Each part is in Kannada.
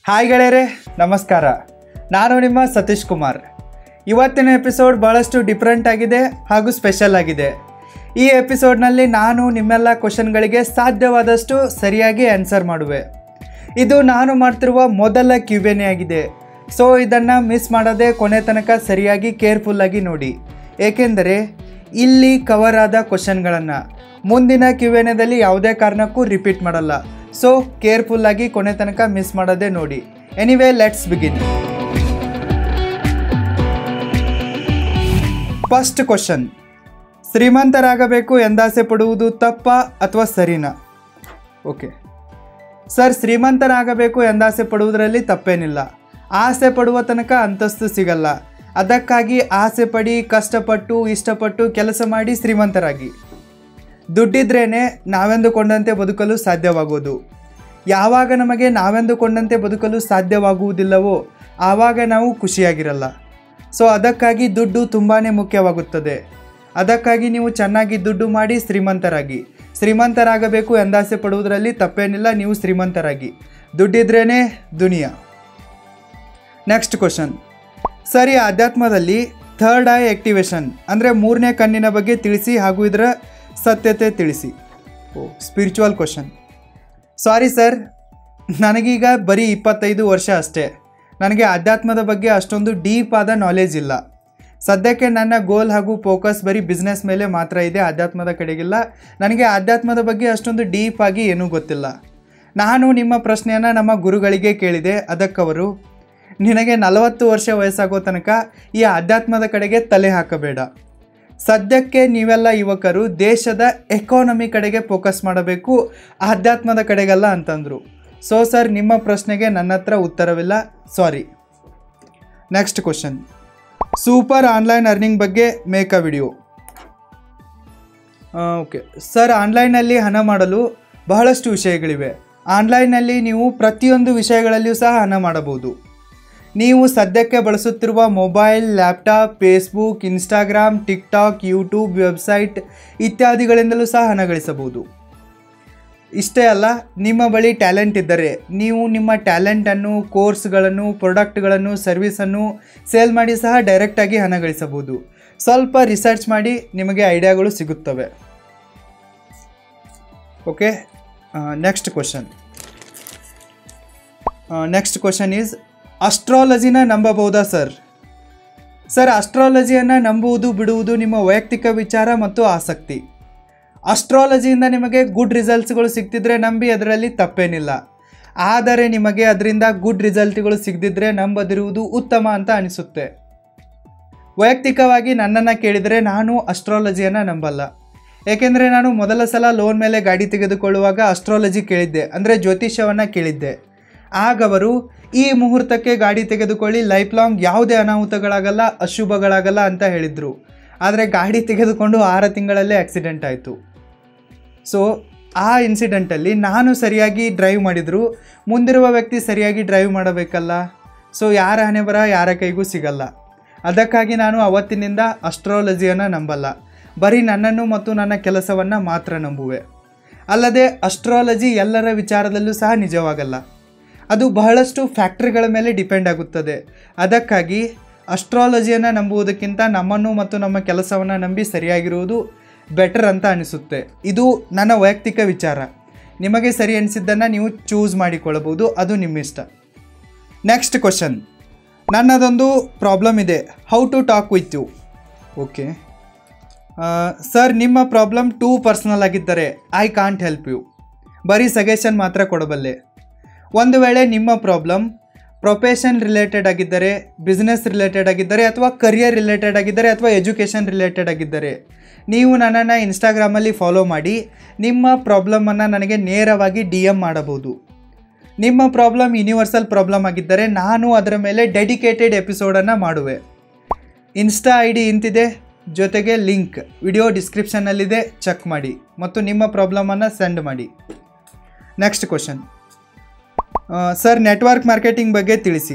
ಹಾಯ್ ಗೆಳೆಯರೆ ನಮಸ್ಕಾರ ನಾನು ನಿಮ್ಮ ಸತೀಶ್ ಕುಮಾರ್ ಇವತ್ತಿನ ಎಪಿಸೋಡ್ ಭಾಳಷ್ಟು ಡಿಫ್ರೆಂಟ್ ಆಗಿದೆ ಹಾಗೂ ಸ್ಪೆಷಲ್ ಆಗಿದೆ ಈ ಎಪಿಸೋಡ್ನಲ್ಲಿ ನಾನು ನಿಮ್ಮೆಲ್ಲ ಕ್ವಶನ್ಗಳಿಗೆ ಸಾಧ್ಯವಾದಷ್ಟು ಸರಿಯಾಗಿ ಆನ್ಸರ್ ಮಾಡುವೆ ಇದು ನಾನು ಮಾಡ್ತಿರುವ ಮೊದಲ ಕ್ಯೂಬೆನೇ ಆಗಿದೆ ಸೊ ಇದನ್ನು ಮಿಸ್ ಮಾಡದೆ ಕೊನೆ ತನಕ ಸರಿಯಾಗಿ ಕೇರ್ಫುಲ್ಲಾಗಿ ನೋಡಿ ಏಕೆಂದರೆ ಇಲ್ಲಿ ಕವರ್ ಆದ ಕ್ವಶನ್ಗಳನ್ನು ಮುಂದಿನ ಕ್ಯೂವೆನದಲ್ಲಿ ಯಾವುದೇ ಕಾರಣಕ್ಕೂ ರಿಪೀಟ್ ಮಾಡಲ್ಲ ಸೊ ಕೇರ್ಫುಲ್ಲಾಗಿ ಕೊನೆ ತನಕ ಮಿಸ್ ಮಾಡದೆ ನೋಡಿ anyway let's begin first question ಶ್ರೀಮಂತರಾಗಬೇಕು ಎಂದಾಸೆ ಪಡುವುದು ತಪ್ಪ ಅಥವಾ ಸರಿನಾ ಓಕೆ ಸರ್ ಶ್ರೀಮಂತನಾಗಬೇಕು ಎಂದಾಸೆ ಪಡುವುದರಲ್ಲಿ ತಪ್ಪೇನಿಲ್ಲ ಆಸೆ ಪಡುವ ತನಕ ಅಂತಸ್ತು ಸಿಗಲ್ಲ ಅದಕ್ಕಾಗಿ ಆಸೆ ಪಡಿ ಕಷ್ಟಪಟ್ಟು ಇಷ್ಟಪಟ್ಟು ಕೆಲಸ ಮಾಡಿ ಶ್ರೀಮಂತರಾಗಿ ದುಡ್ಡಿದ್ರೇ ನಾವೆಂದುಕೊಂಡಂತೆ ಬದುಕಲು ಸಾಧ್ಯವಾಗುವುದು ಯಾವಾಗ ನಮಗೆ ನಾವೆಂದುಕೊಂಡಂತೆ ಬದುಕಲು ಸಾಧ್ಯವಾಗುವುದಿಲ್ಲವೋ ಆವಾಗ ನಾವು ಖುಷಿಯಾಗಿರಲ್ಲ ಸೊ ಅದಕ್ಕಾಗಿ ದುಡ್ಡು ತುಂಬಾ ಮುಖ್ಯವಾಗುತ್ತದೆ ಅದಕ್ಕಾಗಿ ನೀವು ಚೆನ್ನಾಗಿ ದುಡ್ಡು ಮಾಡಿ ಶ್ರೀಮಂತರಾಗಿ ಶ್ರೀಮಂತರಾಗಬೇಕು ಎಂದಾಸೆ ಪಡುವುದರಲ್ಲಿ ತಪ್ಪೇನಿಲ್ಲ ನೀವು ಶ್ರೀಮಂತರಾಗಿ ದುಡ್ಡಿದ್ರೇ ದುನಿಯಾ ನೆಕ್ಸ್ಟ್ ಕ್ವಶನ್ ಸರಿ ಆಧ್ಯಾತ್ಮದಲ್ಲಿ ಥರ್ಡ್ ಐ ಆಕ್ಟಿವೇಶನ್ ಅಂದರೆ ಮೂರನೇ ಕಣ್ಣಿನ ಬಗ್ಗೆ ತಿಳಿಸಿ ಹಾಗೂ ಇದರ ಸತ್ಯತೆ ತಿಳಿಸಿ oh spiritual question sorry sir ನನಗೀಗ ಬರೀ ಇಪ್ಪತ್ತೈದು ವರ್ಷ ಅಷ್ಟೇ ನನಗೆ ಅಧ್ಯಾತ್ಮದ ಬಗ್ಗೆ ಅಷ್ಟೊಂದು ಡೀಪ್ ಆದ ನಾಲೆಜ್ ಇಲ್ಲ ಸದ್ಯಕ್ಕೆ ನನ್ನ ಗೋಲ್ ಹಾಗೂ ಫೋಕಸ್ ಬರೀ ಬಿಸ್ನೆಸ್ ಮೇಲೆ ಮಾತ್ರ ಇದೆ ಅಧ್ಯಾತ್ಮದ ಕಡೆಗಿಲ್ಲ ನನಗೆ ಅಧ್ಯಾತ್ಮದ ಬಗ್ಗೆ ಅಷ್ಟೊಂದು ಡೀಪ್ ಆಗಿ ಏನೂ ಗೊತ್ತಿಲ್ಲ ನಾನು ನಿಮ್ಮ ಪ್ರಶ್ನೆಯನ್ನು ನಮ್ಮ ಗುರುಗಳಿಗೆ ಕೇಳಿದೆ ಅದಕ್ಕವರು ನಿನಗೆ ನಲವತ್ತು ವರ್ಷ ವಯಸ್ಸಾಗೋ ತನಕ ಈ ಅಧ್ಯಾತ್ಮದ ಕಡೆಗೆ ತಲೆ ಹಾಕಬೇಡ ಸದ್ಯಕ್ಕೆ ನೀವೆಲ್ಲ ಯುವಕರು ದೇಶದ ಎಕಾನಮಿ ಕಡೆಗೆ ಫೋಕಸ್ ಮಾಡಬೇಕು ಆಧ್ಯಾತ್ಮದ ಕಡೆಗಲ್ಲ ಅಂತಂದರು ಸೊ ಸರ್ ನಿಮ್ಮ ಪ್ರಶ್ನೆಗೆ ನನ್ನ ಹತ್ರ ಉತ್ತರವಿಲ್ಲ sorry next question super online earning ಬಗ್ಗೆ make a video okay sir ಆನ್ಲೈನಲ್ಲಿ ಹಣ ಮಾಡಲು ಬಹಳಷ್ಟು ವಿಷಯಗಳಿವೆ ಆನ್ಲೈನಲ್ಲಿ ನೀವು ಪ್ರತಿಯೊಂದು ವಿಷಯಗಳಲ್ಲಿಯೂ ಸಹ ಹಣ ಮಾಡಬಹುದು ನೀವು ಸದ್ಯಕ್ಕೆ ಬಳಸುತ್ತಿರುವ mobile laptop Facebook Instagram TikTok YouTube website ಇತ್ಯಾದಿಗಳಿಂದಲೂ ಸಹ ಹಣ ಗಳಿಸಬಹುದು ಇಷ್ಟೇ ಅಲ್ಲ ನಿಮ್ಮ ಬಳಿ ಟ್ಯಾಲೆಂಟ್ ಇದ್ದರೆ ನೀವು ನಿಮ್ಮ ಟ್ಯಾಲೆಂಟನ್ನು ಕೋರ್ಸ್ಗಳನ್ನು ಪ್ರಾಡಕ್ಟ್ಗಳನ್ನು ಸರ್ವಿಸನ್ನು ಸೇಲ್ ಮಾಡಿ ಸಹ ಡೈರೆಕ್ಟಾಗಿ ಹಣ ಗಳಿಸಬಹುದು ಸ್ವಲ್ಪ ರಿಸರ್ಚ್ ಮಾಡಿ ನಿಮಗೆ ಐಡಿಯಾಗಳು ಸಿಗುತ್ತವೆ okay next question next question is ಅಸ್ಟ್ರಾಲಜಿನ ನಂಬಬಹುದಾ ಸರ್ ಸರ್ ಅಸ್ಟ್ರಾಲಜಿಯನ್ನು ನಂಬುವುದು ಬಿಡುವುದು ನಿಮ್ಮ ವೈಯಕ್ತಿಕ ವಿಚಾರ ಮತ್ತು ಆಸಕ್ತಿ ಅಸ್ಟ್ರಾಲಜಿಯಿಂದ ನಿಮಗೆ ಗುಡ್ ರಿಸಲ್ಟ್ಸ್ಗಳು ಸಿಗ್ತಿದ್ರೆ ನಂಬಿ ಅದರಲ್ಲಿ ತಪ್ಪೇನಿಲ್ಲ ಆದರೆ ನಿಮಗೆ ಅದರಿಂದ ಗುಡ್ ರಿಸಲ್ಟ್ಗಳು ಸಿಗದಿದ್ದರೆ ನಂಬದಿರುವುದು ಉತ್ತಮ ಅಂತ ಅನಿಸುತ್ತೆ ವೈಯಕ್ತಿಕವಾಗಿ ನನ್ನನ್ನು ಕೇಳಿದರೆ ನಾನು ಅಸ್ಟ್ರಾಲಜಿಯನ್ನು ನಂಬಲ್ಲ ಏಕೆಂದರೆ ನಾನು ಮೊದಲ ಸಲ ಲೋನ್ ಮೇಲೆ ಗಾಡಿ ತೆಗೆದುಕೊಳ್ಳುವಾಗ ಅಸ್ಟ್ರಾಲಜಿ ಕೇಳಿದ್ದೆ ಅಂದರೆ ಜ್ಯೋತಿಷ್ಯವನ್ನು ಕೇಳಿದ್ದೆ ಆಗವರು ಈ ಮುಹೂರ್ತಕ್ಕೆ ಗಾಡಿ ತೆಗೆದುಕೊಳ್ಳಿ ಲೈಫ್ ಲಾಂಗ್ ಯಾವುದೇ ಅನಾಹುತಗಳಾಗಲ್ಲ ಅಶುಭಗಳಾಗಲ್ಲ ಅಂತ ಹೇಳಿದರು ಆದರೆ ಗಾಡಿ ತೆಗೆದುಕೊಂಡು ಆರು ತಿಂಗಳಲ್ಲೇ ಆಕ್ಸಿಡೆಂಟ್ ಆಯಿತು ಸೊ ಆ ಇನ್ಸಿಡೆಂಟಲ್ಲಿ ನಾನು ಸರಿಯಾಗಿ ಡ್ರೈವ್ ಮಾಡಿದರೂ ಮುಂದಿರುವ ವ್ಯಕ್ತಿ ಸರಿಯಾಗಿ ಡ್ರೈವ್ ಮಾಡಬೇಕಲ್ಲ ಸೊ ಯಾರ ಹಣೆ ಬರ ಯಾರ ಕೈಗೂ ಸಿಗಲ್ಲ ಅದಕ್ಕಾಗಿ ನಾನು ಅವತ್ತಿನಿಂದ ಅಸ್ಟ್ರಾಲಜಿಯನ್ನು ನಂಬಲ್ಲ ಬರೀ ನನ್ನನ್ನು ಮತ್ತು ನನ್ನ ಕೆಲಸವನ್ನು ಮಾತ್ರ ನಂಬುವೆ ಅಲ್ಲದೆ ಅಸ್ಟ್ರಾಲಜಿ ಎಲ್ಲರ ವಿಚಾರದಲ್ಲೂ ಸಹ ನಿಜವಾಗಲ್ಲ ಅದು ಬಹಳಷ್ಟು ಫ್ಯಾಕ್ಟ್ರಿಗಳ ಮೇಲೆ ಡಿಪೆಂಡ್ ಆಗುತ್ತದೆ ಅದಕ್ಕಾಗಿ ಅಸ್ಟ್ರಾಲಜಿಯನ್ನು ನಂಬುವುದಕ್ಕಿಂತ ನಮ್ಮನ್ನು ಮತ್ತು ನಮ್ಮ ಕೆಲಸವನ್ನು ನಂಬಿ ಸರಿಯಾಗಿರುವುದು ಬೆಟರ್ ಅಂತ ಅನಿಸುತ್ತೆ ಇದು ನನ್ನ ವೈಯಕ್ತಿಕ ವಿಚಾರ ನಿಮಗೆ ಸರಿ ಅನಿಸಿದ್ದನ್ನು ನೀವು ಚೂಸ್ ಮಾಡಿಕೊಳ್ಳಬಹುದು ಅದು ನಿಮ್ಮ ಇಷ್ಟ ನೆಕ್ಸ್ಟ್ ಕ್ವಶನ್ ನನ್ನದೊಂದು ಪ್ರಾಬ್ಲಮ್ ಇದೆ how to talk with you okay sir ನಿಮ್ಮ ಪ್ರಾಬ್ಲಮ್ ಟೂ ಪರ್ಸ್ನಲ್ ಆಗಿದ್ದರೆ ಐ ಕಾಂಟ್ ಹೆಲ್ಪ್ ಯು ಬರೀ ಸಜೆಷನ್ ಮಾತ್ರ ಕೊಡಬಲ್ಲೆ ಒಂದು ವೇಳೆ ನಿಮ್ಮ ಪ್ರಾಬ್ಲಮ್ ಪ್ರೊಫೆಷನ್ ರಿಲೇಟೆಡ್ ಆಗಿದ್ದರೆ ಬಿಸ್ನೆಸ್ ರಿಲೇಟೆಡ್ ಆಗಿದ್ದರೆ ಅಥವಾ ಕರಿಯರ್ ರಿಲೇಟೆಡ್ ಆಗಿದ್ದರೆ ಅಥವಾ ಎಜುಕೇಷನ್ ರಿಲೇಟೆಡ್ ಆಗಿದ್ದರೆ ನೀವು ನನ್ನನ್ನು ಇನ್ಸ್ಟಾಗ್ರಾಮಲ್ಲಿ ಫಾಲೋ ಮಾಡಿ ನಿಮ್ಮ ಪ್ರಾಬ್ಲಮನ್ನು ನನಗೆ ನೇರವಾಗಿ ಡಿ ಎಮ್ ಮಾಡಬಹುದು ನಿಮ್ಮ ಪ್ರಾಬ್ಲಮ್ ಯೂನಿವರ್ಸಲ್ ಪ್ರಾಬ್ಲಮ್ ಆಗಿದ್ದರೆ ನಾನು ಅದರ ಮೇಲೆ ಡೆಡಿಕೇಟೆಡ್ ಎಪಿಸೋಡನ್ನು ಮಾಡುವೆ ಇನ್ಸ್ಟಾ ಐ ಡಿ ಇಂತಿದೆ ಜೊತೆಗೆ ಲಿಂಕ್ ವಿಡಿಯೋ ಡಿಸ್ಕ್ರಿಪ್ಷನ್ನಲ್ಲಿದೆ ಚೆಕ್ ಮಾಡಿ ಮತ್ತು ನಿಮ್ಮ ಪ್ರಾಬ್ಲಮನ್ನು ಸೆಂಡ್ ಮಾಡಿ next question sir network marketing ಬಗ್ಗೆ ತಿಳಿಸಿ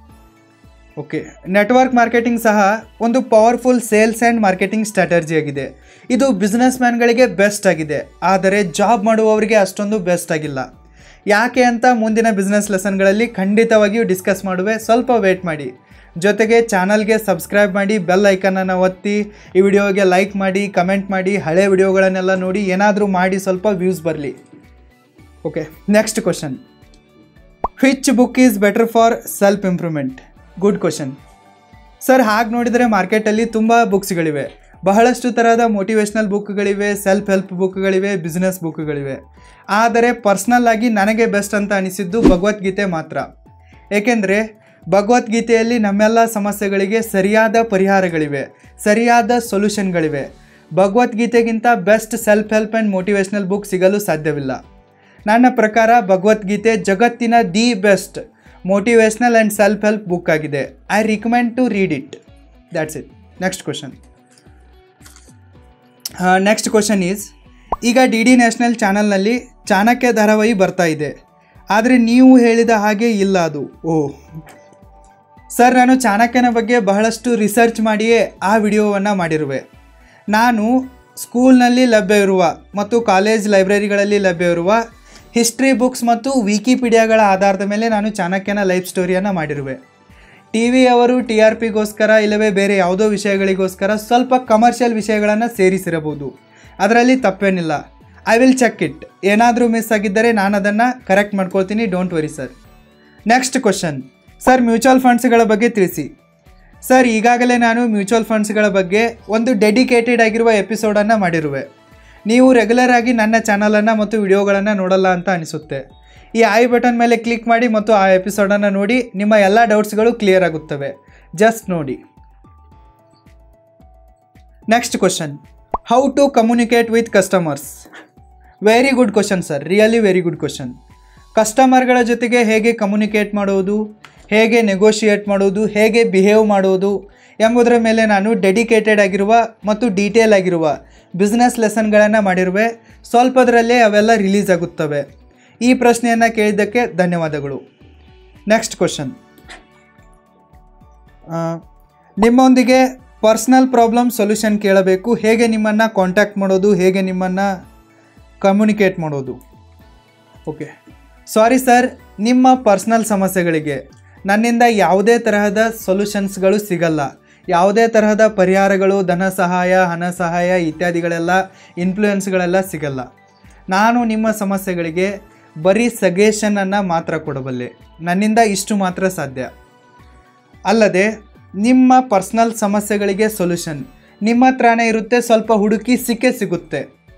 ಓಕೆ ನೆಟ್ವರ್ಕ್ ಮಾರ್ಕೆಟಿಂಗ್ ಸಹ ಒಂದು powerful sales and marketing strategy ಆಗಿದೆ ಇದು ಬಿಸ್ನೆಸ್ ಮ್ಯಾನ್ಗಳಿಗೆ ಬೆಸ್ಟ್ ಆಗಿದೆ ಆದರೆ ಜಾಬ್ ಮಾಡುವವರಿಗೆ ಅಷ್ಟೊಂದು ಬೆಸ್ಟ್ ಆಗಿಲ್ಲ ಯಾಕೆ ಅಂತ ಮುಂದಿನ ಬಿಸ್ನೆಸ್ ಲೆಸನ್ಗಳಲ್ಲಿ ಖಂಡಿತವಾಗಿಯೂ ಡಿಸ್ಕಸ್ ಮಾಡುವೆ ಸ್ವಲ್ಪ ವೇಟ್ ಮಾಡಿ ಜೊತೆಗೆ ಚಾನಲ್ಗೆ ಸಬ್ಸ್ಕ್ರೈಬ್ ಮಾಡಿ ಬೆಲ್ ಐಕನನ್ನು ಒತ್ತಿ ಈ ವಿಡಿಯೋಗೆ ಲೈಕ್ ಮಾಡಿ ಕಮೆಂಟ್ ಮಾಡಿ ಹಳೆ ವಿಡಿಯೋಗಳನ್ನೆಲ್ಲ ನೋಡಿ ಏನಾದರೂ ಮಾಡಿ ಸ್ವಲ್ಪ ವ್ಯೂಸ್ ಬರಲಿ okay next question which book is better for self improvement good question sir ಹಾಗೆ ನೋಡಿದರೆ ಮಾರ್ಕೆಟಲ್ಲಿ ತುಂಬ ಬುಕ್ಸ್ಗಳಿವೆ ಬಹಳಷ್ಟು ಥರದ ಮೋಟಿವೇಶ್ನಲ್ ಬುಕ್ಗಳಿವೆ ಸೆಲ್ಫ್ ಹೆಲ್ಪ್ ಬುಕ್ಗಳಿವೆ ಬಿಸ್ನೆಸ್ ಬುಕ್ಗಳಿವೆ ಆದರೆ ಪರ್ಸ್ನಲ್ ಆಗಿ ನನಗೆ ಬೆಸ್ಟ್ ಅಂತ ಅನಿಸಿದ್ದು ಭಗವದ್ಗೀತೆ ಮಾತ್ರ ಏಕೆಂದರೆ ಭಗವದ್ಗೀತೆಯಲ್ಲಿ ನಮ್ಮೆಲ್ಲ ಸಮಸ್ಯೆಗಳಿಗೆ ಸರಿಯಾದ ಪರಿಹಾರಗಳಿವೆ ಸರಿಯಾದ ಸೊಲ್ಯೂಷನ್ಗಳಿವೆ ಭಗವದ್ಗೀತೆಗಿಂತ best self help and motivational book ಸಿಗಲು ಸಾಧ್ಯವಿಲ್ಲ ನನ್ನ ಪ್ರಕಾರ ಭಗವದ್ಗೀತೆ ಜಗತ್ತಿನ the best motivational and self help book ಆಗಿದೆ I recommend to read it that's it next question next question is ಈಗ ಡಿ ಡಿ ನ್ಯಾಷನಲ್ ಚಾನಲ್ನಲ್ಲಿ ಚಾಣಕ್ಯ ಧಾರಾವಾಹಿ ಬರ್ತಾ ಇದೆ ಆದರೆ ನೀವು ಹೇಳಿದ ಹಾಗೆ ಇಲ್ಲ ಅದು ಓ ಸರ್ ನಾನು ಚಾಣಕ್ಯನ ಬಗ್ಗೆ ಬಹಳಷ್ಟು ರಿಸರ್ಚ್ ಮಾಡಿಯೇ ಆ ವಿಡಿಯೋವನ್ನು ಮಾಡಿರುವೆ ನಾನು ಸ್ಕೂಲ್ನಲ್ಲಿ ಲಭ್ಯವಿರುವ ಮತ್ತು ಕಾಲೇಜ್ ಲೈಬ್ರರಿಗಳಲ್ಲಿ ಲಭ್ಯವಿರುವ ಹಿಸ್ಟ್ರಿ ಬುಕ್ಸ್ ಮತ್ತು ವಿಕಿಪೀಡಿಯಾಗಳ ಆಧಾರದ ಮೇಲೆ ನಾನು ಚಾಣಕ್ಯನ ಲೈಫ್ ಸ್ಟೋರಿಯನ್ನು ಮಾಡಿರುವೆ ಟಿ ವಿ ಅವರು ಟಿ ಆರ್ ಪಿಗೋಸ್ಕರ ಇಲ್ಲವೇ ಬೇರೆ ಯಾವುದೋ ವಿಷಯಗಳಿಗೋಸ್ಕರ ಸ್ವಲ್ಪ ಕಮರ್ಷಿಯಲ್ ವಿಷಯಗಳನ್ನು ಸೇರಿಸಿರಬಹುದು ಅದರಲ್ಲಿ ತಪ್ಪೇನಿಲ್ಲ ಐ ವಿಲ್ ಚೆಕ್ ಇಟ್ ಏನಾದರೂ ಮಿಸ್ ಆಗಿದ್ದರೆ ನಾನು ಅದನ್ನು ಕರೆಕ್ಟ್ ಮಾಡ್ಕೊಳ್ತೀನಿ don't worry sir next question sir mutual ಫಂಡ್ಸ್ಗಳ ಬಗ್ಗೆ ತಿಳಿಸಿ ಸರ್ ಈಗಾಗಲೇ ನಾನು ಮ್ಯೂಚುವಲ್ ಫಂಡ್ಸ್ಗಳ ಬಗ್ಗೆ ಒಂದು ಡೆಡಿಕೇಟೆಡ್ ಆಗಿರುವ ಎಪಿಸೋಡನ್ನು ಮಾಡಿರುವೆ ನೀವು ರೆಗ್ಯುಲರ್ ಆಗಿ ನನ್ನ ಚಾನಲನ್ನು ಮತ್ತು ವಿಡಿಯೋಗಳನ್ನು ನೋಡಲ್ಲ ಅಂತ ಅನಿಸುತ್ತೆ ಈ ಐ ಬಟನ್ ಮೇಲೆ ಕ್ಲಿಕ್ ಮಾಡಿ ಮತ್ತು ಆ ಎಪಿಸೋಡನ್ನು ನೋಡಿ ನಿಮ್ಮ ಎಲ್ಲ ಡೌಟ್ಸ್ಗಳು ಕ್ಲಿಯರ್ ಆಗುತ್ತವೆ ಜಸ್ಟ್ ನೋಡಿ next question how to communicate with customers very good question sir really very good question ಕಸ್ಟಮರ್ಗಳ ಜೊತೆಗೆ ಹೇಗೆ ಕಮ್ಯುನಿಕೇಟ್ ಮಾಡೋದು ಹೇಗೆ ನೆಗೋಷಿಯೇಟ್ ಮಾಡೋದು ಹೇಗೆ ಬಿಹೇವ್ ಮಾಡೋದು ಎಂಬುದರ ಮೇಲೆ ನಾನು ಡೆಡಿಕೇಟೆಡ್ ಆಗಿರುವ ಮತ್ತು ಡೀಟೇಲ್ ಆಗಿರುವ ಬಿಸ್ನೆಸ್ ಲೆಸನ್ಗಳನ್ನು ಮಾಡಿರುವೆ ಸ್ವಲ್ಪದರಲ್ಲೇ ಅವೆಲ್ಲ ರಿಲೀಸ್ ಆಗುತ್ತವೆ ಈ ಪ್ರಶ್ನೆಯನ್ನು ಕೇಳಿದ್ದಕ್ಕೆ ಧನ್ಯವಾದಗಳು ನೆಕ್ಸ್ಟ್ ಕ್ವಶನ್ ನಿಮ್ಮೊಂದಿಗೆ ಪರ್ಸ್ನಲ್ ಪ್ರಾಬ್ಲಮ್ ಸೊಲ್ಯೂಷನ್ ಕೇಳಬೇಕು ಹೇಗೆ ನಿಮ್ಮನ್ನು ಕಾಂಟ್ಯಾಕ್ಟ್ ಮಾಡೋದು ಹೇಗೆ ನಿಮ್ಮನ್ನು ಕಮ್ಯುನಿಕೇಟ್ ಮಾಡೋದು ಓಕೆ ಸಾರಿ ಸರ್ ನಿಮ್ಮ ಪರ್ಸ್ನಲ್ ಸಮಸ್ಯೆಗಳಿಗೆ ನನ್ನಿಂದ ಯಾವುದೇ ತರಹದ ಸೊಲ್ಯೂಷನ್ಸ್ಗಳು ಸಿಗಲ್ಲ ಯಾವುದೇ ತರಹದ ಪರಿಹಾರಗಳು ಧನ ಸಹಾಯ ಹಣ ಸಹಾಯ ಇತ್ಯಾದಿಗಳೆಲ್ಲ ಇನ್ಫ್ಲೂಯೆನ್ಸ್ಗಳೆಲ್ಲ ಸಿಗಲ್ಲ ನಾನು ನಿಮ್ಮ ಸಮಸ್ಯೆಗಳಿಗೆ ಬರೀ ಸಜೆಷನನ್ನು ಮಾತ್ರ ಕೊಡಬಲ್ಲೆ ನನ್ನಿಂದ ಇಷ್ಟು ಮಾತ್ರ ಸಾಧ್ಯ ಅಲ್ಲದೆ ನಿಮ್ಮ ಪರ್ಸ್ನಲ್ ಸಮಸ್ಯೆಗಳಿಗೆ ಸೊಲ್ಯೂಷನ್ ನಿಮ್ಮ ಹತ್ರನೇ ಇರುತ್ತೆ ಸ್ವಲ್ಪ ಹುಡುಕಿ ಸಿಕ್ಕೇ ಸಿಗುತ್ತೆ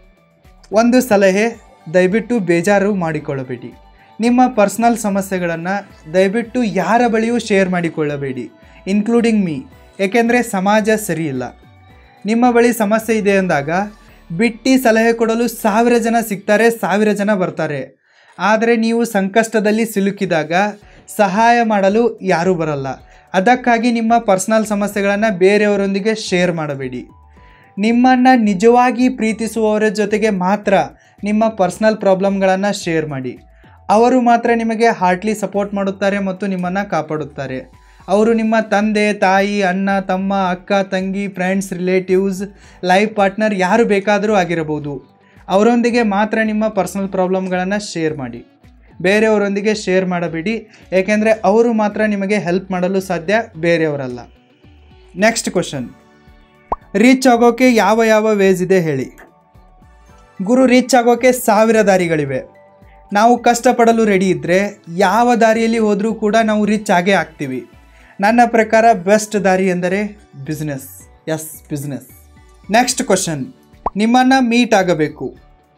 ಒಂದು ಸಲಹೆ ದಯವಿಟ್ಟು ಬೇಜಾರು ಮಾಡಿಕೊಳ್ಳಬೇಡಿ ನಿಮ್ಮ ಪರ್ಸ್ನಲ್ ಸಮಸ್ಯೆಗಳನ್ನು ದಯವಿಟ್ಟು ಯಾರ ಬಳಿಯೂ ಶೇರ್ ಮಾಡಿಕೊಳ್ಳಬೇಡಿ ಇನ್ಕ್ಲೂಡಿಂಗ್ ಮೀ ಏಕೆಂದರೆ ಸಮಾಜ ಸರಿಯಿಲ್ಲ ನಿಮ್ಮ ಬಳಿ ಸಮಸ್ಯೆ ಇದೆ ಅಂದಾಗ ಬಿಟ್ಟು ಸಲಹೆ ಕೊಡಲು ಸಾವಿರ ಜನ ಸಿಗ್ತಾರೆ ಸಾವಿರ ಜನ ಬರ್ತಾರೆ ಆದರೆ ನೀವು ಸಂಕಷ್ಟದಲ್ಲಿ ಸಿಲುಕಿದಾಗ ಸಹಾಯ ಮಾಡಲು ಯಾರೂ ಬರಲ್ಲ ಅದಕ್ಕಾಗಿ ನಿಮ್ಮ ಪರ್ಸ್ನಲ್ ಸಮಸ್ಯೆಗಳನ್ನು ಬೇರೆಯವರೊಂದಿಗೆ ಶೇರ್ ಮಾಡಬೇಡಿ ನಿಮ್ಮನ್ನು ನಿಜವಾಗಿ ಪ್ರೀತಿಸುವವರ ಜೊತೆಗೆ ಮಾತ್ರ ನಿಮ್ಮ ಪರ್ಸ್ನಲ್ ಪ್ರಾಬ್ಲಮ್ಗಳನ್ನು ಶೇರ್ ಮಾಡಿ ಅವರು ಮಾತ್ರ ನಿಮಗೆ ಹಾರ್ಟ್ಲಿ ಸಪೋರ್ಟ್ ಮಾಡುತ್ತಾರೆ ಮತ್ತು ನಿಮ್ಮನ್ನು ಕಾಪಾಡುತ್ತಾರೆ ಅವರು ನಿಮ್ಮ ತಂದೆ ತಾಯಿ ಅಣ್ಣ ತಮ್ಮ ಅಕ್ಕ ತಂಗಿ ಫ್ರೆಂಡ್ಸ್ ರಿಲೇಟಿವ್ಸ್ ಲೈಫ್ ಪಾರ್ಟ್ನರ್ ಯಾರು ಬೇಕಾದರೂ ಆಗಿರಬಹುದು ಅವರೊಂದಿಗೆ ಮಾತ್ರ ನಿಮ್ಮ ಪರ್ಸ್ನಲ್ ಪ್ರಾಬ್ಲಮ್ಗಳನ್ನು ಶೇರ್ ಮಾಡಿ ಬೇರೆಯವರೊಂದಿಗೆ ಶೇರ್ ಮಾಡಬೇಡಿ ಏಕೆಂದರೆ ಅವರು ಮಾತ್ರ ನಿಮಗೆ ಹೆಲ್ಪ್ ಮಾಡಲು ಸಾಧ್ಯ ಬೇರೆಯವರಲ್ಲ ನೆಕ್ಸ್ಟ್ ಕ್ವಶನ್ ರೀಚ್ ಆಗೋಕ್ಕೆ ಯಾವ ಯಾವ ವೇಸ್ ಇದೆ ಹೇಳಿ ಗುರು ರೀಚ್ ಆಗೋಕ್ಕೆ ಸಾವಿರ ದಾರಿಗಳಿವೆ ನಾವು ಕಷ್ಟಪಡಲು ರೆಡಿ ಇದ್ದರೆ ಯಾವ ದಾರಿಯಲ್ಲಿ ಹೋದರೂ ಕೂಡ ನಾವು ರೀಚ್ ಆಗೇ ಆಗ್ತೀವಿ ನನ್ನ ಪ್ರಕಾರ ಬೆಸ್ಟ್ ದಾರಿ ಎಂದರೆ business is business next question ನಿಮ್ಮನ್ನು ಮೀಟ್ ಆಗಬೇಕು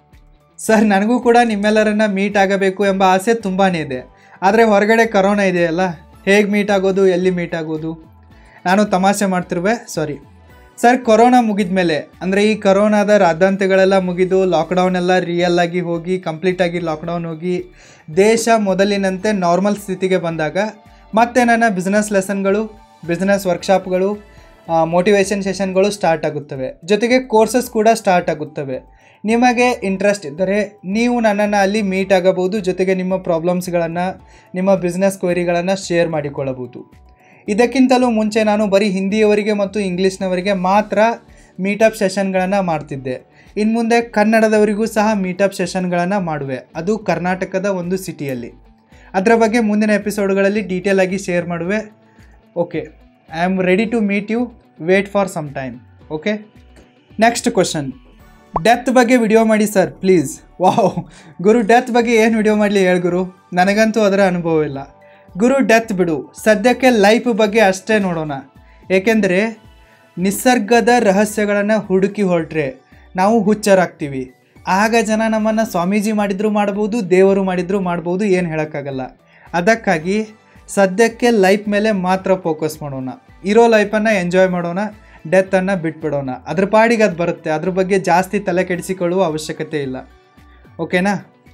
ಸರ್ ನನಗೂ ಕೂಡ ನಿಮ್ಮೆಲ್ಲರನ್ನ ಮೀಟ್ ಆಗಬೇಕು ಎಂಬ ಆಸೆ ತುಂಬಾ ಇದೆ ಆದರೆ ಹೊರಗಡೆ ಕರೋನಾ ಇದೆಯಲ್ಲ ಹೇಗೆ ಮೀಟ್ ಆಗೋದು ಎಲ್ಲಿ ಮೀಟ್ ಆಗೋದು ನಾನು ತಮಾಷೆ ಮಾಡ್ತಿರುವೆ ಸಾರಿ ಸರ್ ಕೊರೋನಾ ಮುಗಿದ ಮೇಲೆ ಅಂದರೆ ಈ ಕೊರೋನಾದ ರಾದ್ಧಾಂತ್ಯಗಳೆಲ್ಲ ಮುಗಿದು ಲಾಕ್ಡೌನ್ ಎಲ್ಲ ರಿಯಲ್ ಆಗಿ ಹೋಗಿ ಕಂಪ್ಲೀಟಾಗಿ ಲಾಕ್ಡೌನ್ ಹೋಗಿ ದೇಶ ಮೊದಲಿನಂತೆ ನಾರ್ಮಲ್ ಸ್ಥಿತಿಗೆ ಬಂದಾಗ ಮತ್ತೆ ನನ್ನ ಬಿಸ್ನೆಸ್ ಲೆಸನ್ಗಳು ಬಿಸ್ನೆಸ್ ವರ್ಕ್ಶಾಪ್ಗಳು ಮೋಟಿವೇಶನ್ ಸೆಷನ್ಗಳು ಸ್ಟಾರ್ಟ್ ಆಗುತ್ತವೆ ಜೊತೆಗೆ ಕೋರ್ಸಸ್ ಕೂಡ ಸ್ಟಾರ್ಟ್ ಆಗುತ್ತವೆ ನಿಮಗೆ ಇಂಟ್ರೆಸ್ಟ್ ಇದ್ದರೆ ನೀವು ನನ್ನನ್ನು ಅಲ್ಲಿ ಮೀಟ್ ಆಗಬಹುದು ಜೊತೆಗೆ ನಿಮ್ಮ ಪ್ರಾಬ್ಲಮ್ಸ್ಗಳನ್ನು ನಿಮ್ಮ ಬಿಸ್ನೆಸ್ ಕ್ವರಿಗಳನ್ನು ಶೇರ್ ಮಾಡಿಕೊಳ್ಳಬಹುದು ಇದಕ್ಕಿಂತಲೂ ಮುಂಚೆ ನಾನು ಬರೀ ಹಿಂದಿಯವರಿಗೆ ಮತ್ತು ಇಂಗ್ಲೀಷ್ನವರಿಗೆ ಮಾತ್ರ ಮೀಟಪ್ ಸೆಷನ್ಗಳನ್ನು ಮಾಡ್ತಿದ್ದೆ ಇನ್ನು ಮುಂದೆ ಕನ್ನಡದವರಿಗೂ ಸಹ ಮೀಟಪ್ ಸೆಷನ್ಗಳನ್ನು ಮಾಡುವೆ ಅದು ಕರ್ನಾಟಕದ ಒಂದು ಸಿಟಿಯಲ್ಲಿ ಅದರ ಬಗ್ಗೆ ಮುಂದಿನ ಎಪಿಸೋಡ್ಗಳಲ್ಲಿ ಡೀಟೇಲ್ ಆಗಿ ಶೇರ್ ಮಾಡುವೆ okay I am ready to meet you wait for some time okay next question death ಬಗ್ಗೆ ವಿಡಿಯೋ ಮಾಡಿ ಸರ್ ಪ್ಲೀಸ್ ವಾವ್ ಗುರು ಡೆತ್ ಬಗ್ಗೆ ಏನು ವಿಡಿಯೋ ಮಾಡಲಿ ಹೇಳಿ ಗುರು ನನಗಂತೂ ಅದರ ಅನುಭವ ಇಲ್ಲ ಗುರು ಡೆತ್ ಬಿಡು ಸದ್ಯಕ್ಕೆ ಲೈಫ್ ಬಗ್ಗೆ ಅಷ್ಟೇ ನೋಡೋಣ ಏಕೆಂದರೆ ನಿಸರ್ಗದ ರಹಸ್ಯಗಳನ್ನು ಹುಡುಕಿ ಹೊರಟ್ರೆ ನಾವು ಹುಚ್ಚರಾಗ್ತೀವಿ ಆಗ ಜನ ನಮ್ಮನ್ನು ಸ್ವಾಮೀಜಿ ಮಾಡಿದ್ರು ಮಾಡ್ಬೋದು ದೇವರು ಮಾಡಿದ್ರು ಮಾಡ್ಬೋದು ಏನು ಹೇಳೋಕ್ಕಾಗಲ್ಲ ಅದಕ್ಕಾಗಿ ಸದ್ಯಕ್ಕೆ ಲೈಫ್ ಮೇಲೆ ಮಾತ್ರ ಫೋಕಸ್ ಮಾಡೋಣ ಇರೋ ಲೈಫನ್ನು ಎಂಜಾಯ್ ಮಾಡೋಣ ಡೆತ್ತನ್ನು ಬಿಟ್ಬಿಡೋಣ ಅದ್ರ ಪಾಡಿಗೆ ಅದು ಬರುತ್ತೆ ಅದ್ರ ಬಗ್ಗೆ ಜಾಸ್ತಿ ತಲೆ ಕೆಡಿಸಿಕೊಳ್ಳುವ ಅವಶ್ಯಕತೆ ಇಲ್ಲ ಓಕೆನಾ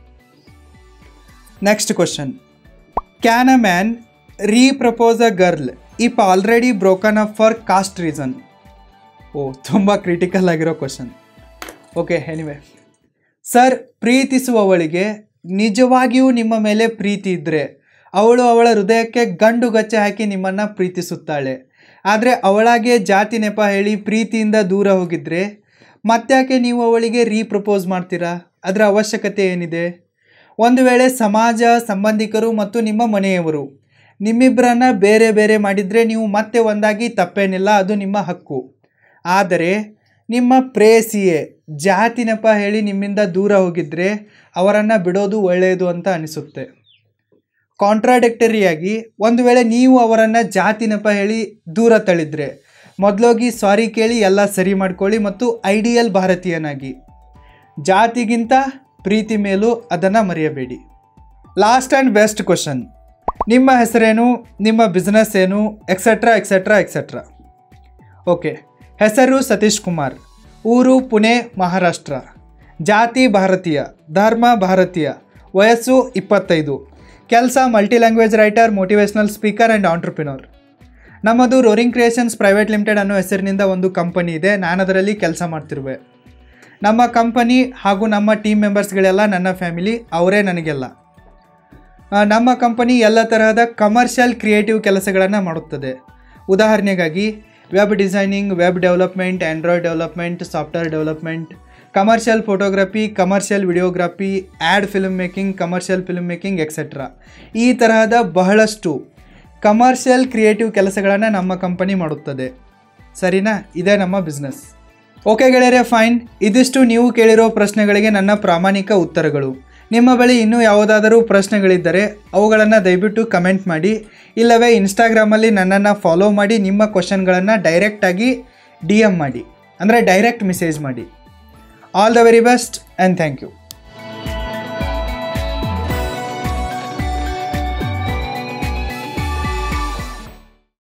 next question can a man repropose a girl if already broken up for caste reason oh ತುಂಬ ಕ್ರಿಟಿಕಲ್ ಆಗಿರೋ ಕ್ವಶನ್ ಓಕೆ ಎನಿವೆ ಸರ್ ಪ್ರೀತಿಸುವವಳಿಗೆ ನಿಜವಾಗಿಯೂ ನಿಮ್ಮ ಮೇಲೆ ಪ್ರೀತಿ ಇದ್ದರೆ ಅವಳು ಅವಳ ಹೃದಯಕ್ಕೆ ಗಂಡು ಗಚ್ಚೆ ಹಾಕಿ ನಿಮ್ಮನ್ನು ಪ್ರೀತಿಸುತ್ತಾಳೆ ಆದರೆ ಅವಳಾಗೆ ಜಾತಿ ನೆಪ ಹೇಳಿ ಪ್ರೀತಿಯಿಂದ ದೂರ ಹೋಗಿದ್ರೆ ಮತ್ತ್ಯಾಕೆ ನೀವು ಅವಳಿಗೆ ರೀಪ್ರಪೋಸ್ ಮಾಡ್ತೀರಾ ಅದರ ಅವಶ್ಯಕತೆ ಏನಿದೆ ಒಂದು ವೇಳೆ ಸಮಾಜ ಸಂಬಂಧಿಕರು ಮತ್ತು ನಿಮ್ಮ ಮನೆಯವರು ನಿಮ್ಮಿಬ್ಬರನ್ನ ಬೇರೆ ಬೇರೆ ಮಾಡಿದರೆ ನೀವು ಮತ್ತೆ ಒಂದಾಗಿ ತಪ್ಪೇನಿಲ್ಲ ಅದು ನಿಮ್ಮ ಹಕ್ಕು ಆದರೆ ನಿಮ್ಮ ಪ್ರೇಯಸಿಯೇ ಜಾತಿ ನೆಪ ಹೇಳಿ ನಿಮ್ಮಿಂದ ದೂರ ಹೋಗಿದ್ರೆ ಅವರನ್ನು ಬಿಡೋದು ಒಳ್ಳೆಯದು ಅಂತ ಅನಿಸುತ್ತೆ ಕಾಂಟ್ರಾಡಿಕ್ಟರಿಯಾಗಿ ಒಂದು ವೇಳೆ ನೀವು ಅವರನ್ನು ಜಾತಿ ನೆಪ ಹೇಳಿ ದೂರ ತಳ್ಳಿದ್ರೆ ಮೊದಲೋಗಿ ಸಾರಿ ಕೇಳಿ ಎಲ್ಲ ಸರಿ ಮಾಡ್ಕೊಳ್ಳಿ ಮತ್ತು ಐಡಿಯಲ್ ಭಾರತೀಯನಾಗಿ ಜಾತಿಗಿಂತ ಪ್ರೀತಿ ಮೇಲೂ ಅದನ್ನು ಮರೆಯಬೇಡಿ ಲಾಸ್ಟ್ ಆ್ಯಂಡ್ ಬೆಸ್ಟ್ ಕ್ವಶನ್ ನಿಮ್ಮ ಹೆಸರೇನು ನಿಮ್ಮ ಬಿಸ್ನೆಸ್ ಏನು ಎಕ್ಸೆಟ್ರಾ ಎಕ್ಸೆಟ್ರಾ ಎಕ್ಸೆಟ್ರಾ ಓಕೆ ಹೆಸರು ಸತೀಶ್ ಕುಮಾರ್ ಊರು ಪುಣೆ ಮಹಾರಾಷ್ಟ್ರ ಜಾತಿ ಭಾರತೀಯ ಧರ್ಮ ಭಾರತೀಯ ವಯಸ್ಸು ಇಪ್ಪತ್ತೈದು ಕೆಲಸ multi language writer motivational speaker and entrepreneur ನಮ್ಮದು ರೋರಿಂಗ್ ಕ್ರಿಯೇಷನ್ಸ್ ಪ್ರೈವೇಟ್ ಲಿಮಿಟೆಡ್ ಅನ್ನೋ ಹೆಸರಿನಿಂದ ಒಂದು ಕಂಪನಿ ಇದೆ ನಾನು ಅದರಲ್ಲಿ ಕೆಲಸ ಮಾಡ್ತಿರುವೆ ನಮ್ಮ ಕಂಪನಿ ಹಾಗೂ ನಮ್ಮ ಟೀಮ್ ಮೆಂಬರ್ಸ್ಗಳೆಲ್ಲ ನನ್ನ ಫ್ಯಾಮಿಲಿ ಅವರೇ ನನಗೆಲ್ಲ ಆ, ನಮ್ಮ ಕಂಪನಿ ಎಲ್ಲ ತರಹದ ಕಮರ್ಷಿಯಲ್ ಕ್ರಿಯೇಟಿವ್ ಕೆಲಸಗಳನ್ನು ಮಾಡುತ್ತದೆ ಉದಾಹರಣೆಗಾಗಿ web designing web development Android development software development commercial photography commercial videography ad film making commercial film making etcetera ಈ ತರಹದ ಬಹಳಷ್ಟು ಕಮರ್ಷಿಯಲ್ ಕ್ರಿಯೇಟಿವ್ ಕೆಲಸಗಳನ್ನು ನಮ್ಮ ಕಂಪನಿ ಮಾಡುತ್ತದೆ ಸರಿನಾ ಇದೇ ನಮ್ಮ ಬಿಸ್ನೆಸ್ ಓಕೆ ಗೆಳೆಯರೆ ಫೈನ್ ಇದಿಷ್ಟು ನೀವು ಕೇಳಿರೋ ಪ್ರಶ್ನೆಗಳಿಗೆ ನನ್ನ ಪ್ರಾಮಾಣಿಕ ಉತ್ತರಗಳು ನಿಮ್ಮ ಬಳಿ ಇನ್ನೂ ಯಾವುದಾದರೂ ಪ್ರಶ್ನೆಗಳಿದ್ದರೆ ಅವುಗಳನ್ನು ದಯವಿಟ್ಟು ಕಮೆಂಟ್ ಮಾಡಿ ಇಲ್ಲವೇ ಇನ್ಸ್ಟಾಗ್ರಾಮಲ್ಲಿ ನನ್ನನ್ನು ಫಾಲೋ ಮಾಡಿ ನಿಮ್ಮ ಕ್ವಶನ್ಗಳನ್ನು ಡೈರೆಕ್ಟಾಗಿ ಡಿ ಎಮ್ ಮಾಡಿ ಅಂದರೆ ಡೈರೆಕ್ಟ್ ಮೆಸೇಜ್ ಮಾಡಿ all the very best and thank you